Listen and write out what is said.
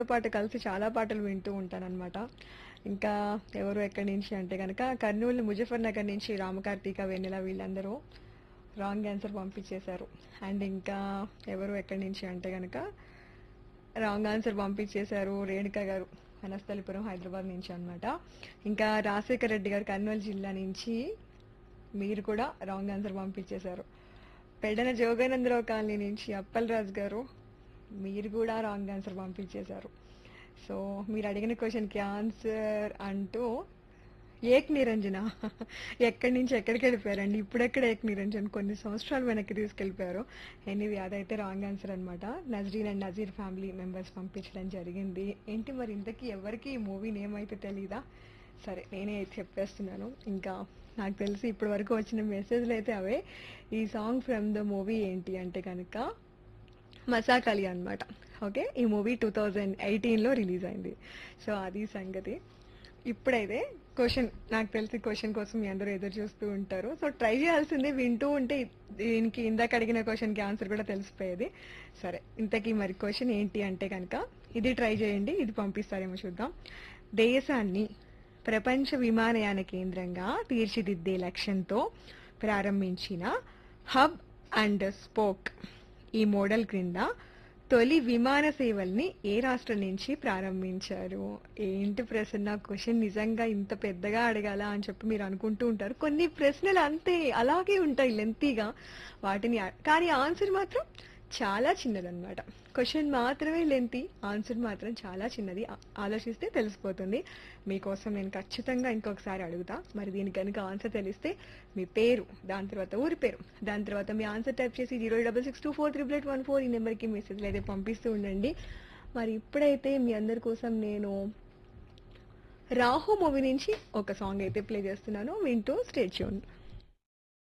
పాటు కలిసి చాలా పాటలు వింటూ ఉంటానన్నమాట ఇంకా ఎవరు ఎక్కడి నుంచి అంటే కనుక కర్నూలు ముజఫర్ నగర్ నుంచి రామకార్తీక వెన్నెల వీళ్ళందరూ రాంగ్ ఆన్సర్ పంపించేశారు అండ్ ఇంకా ఎవరు ఎక్కడి నుంచి అంటే కనుక రాంగ్ ఆన్సర్ పంపించేశారు రేణుక గారు వనస్థలిపురం హైదరాబాద్ నుంచి అన్నమాట ఇంకా రాజశేఖర్ రెడ్డి గారు కర్నూలు జిల్లా నుంచి మీరు కూడా రాంగ్ ఆన్సర్ పంపించేశారు పెడన జోగానందరావు కాలనీ నుంచి అప్పలరాజు గారు మీరు కూడా రాంగ్ ఆన్సర్ పంపించేశారు సో మీరు అడిగిన క్వశ్చన్కి ఆన్సర్ అంటూ ఏక్ నిరంజన ఎక్కడి నుంచి ఎక్కడికి వెళ్ళిపోయారండి ఇప్పుడెక్కడ ఏక్ నిరంజన్ కొన్ని సంవత్సరాలు వెనక్కి తీసుకెళ్ళిపోయారు ఎనీవి అదైతే రాంగ్ ఆన్సర్ అనమాట Nazreen and Nazeer family members పంపించడం జరిగింది ఏంటి మరి ఇంతకీ ఎవరికి ఈ మూవీ నేమ్ అయితే తెలీదా సరే నేనే అయితే చెప్పేస్తున్నాను ఇంకా నాకు తెలిసి ఇప్పటి వరకు వచ్చిన మెసేజ్లు అయితే అవే ఈ సాంగ్ ఫ్రమ్ ద మూవీ ఏంటి అంటే కనుక మసాకలి అన్నమాట ఓకే ఈ మూవీ టూ థౌజండ్ ఎయిటీన్లో రిలీజ్ అయింది సో అది సంగతి ఇప్పుడైతే క్వశ్చన్ నాకు తెలిసి క్వశ్చన్ కోసం మీ అందరూ ఎదురు చూస్తూ ఉంటారు సో ట్రై చేయాల్సిందే వింటూ ఉంటే దీనికి ఇందాక అడిగిన క్వశ్చన్కి ఆన్సర్ కూడా తెలిసిపోయేది సరే ఇంతకీ మరి క్వశ్చన్ ఏంటి అంటే కనుక ఇది ట్రై చేయండి ఇది పంపిస్తారేమో చూద్దాం దేశాన్ని ప్రపంచ విమానయాన కేంద్రంగా తీర్చిదిద్దే లక్ష్యంతో ప్రారంభించిన హబ్ అండ్ స్పోక్ ఈ మోడల్ క్రింద తొలి విమాన సేవల్ని ఏ రాష్ట్రం నుంచి ప్రారంభించారు ఏంటి ప్రశ్న క్వశ్చన్ నిజంగా ఇంత పెద్దగా అడగాల అని చెప్పి మీరు అనుకుంటూ ఉంటారు కొన్ని ప్రశ్నలు అంతే అలాగే ఉంటాయి లెంతీగా వాటిని ఆ- కానీ ఆన్సర్ మాత్రం చాలా చిన్నదన్నమాట క్వశ్చన్ మాత్రమే లెంతీ ఆన్సర్ మాత్రం చాలా చిన్నది ఆ- ఆలోచిస్తే తెలిసిపోతుంది మీకోసం నేను ఖచ్చితంగా ఇంకొకసారి అడుగుతా మరి దీనికి కనుక ఆన్సర్ తెలిస్తే మీ పేరు దాని తర్వాత ఊరి పేరు దాని తర్వాత మీ ఆన్సర్ టైప్ చేసి zero double six two four triple eight one four ఈ నెంబర్కి మెసేజ్లు అయితే పంపిస్తూ ఉండండి మరి ఇప్పుడైతే మీ అందరి కోసం నేను రాహు మూవీ నుంచి ఒక సాంగ్ అయితే ప్లే చేస్తున్నాను వింటూ స్టేట్ చూడండి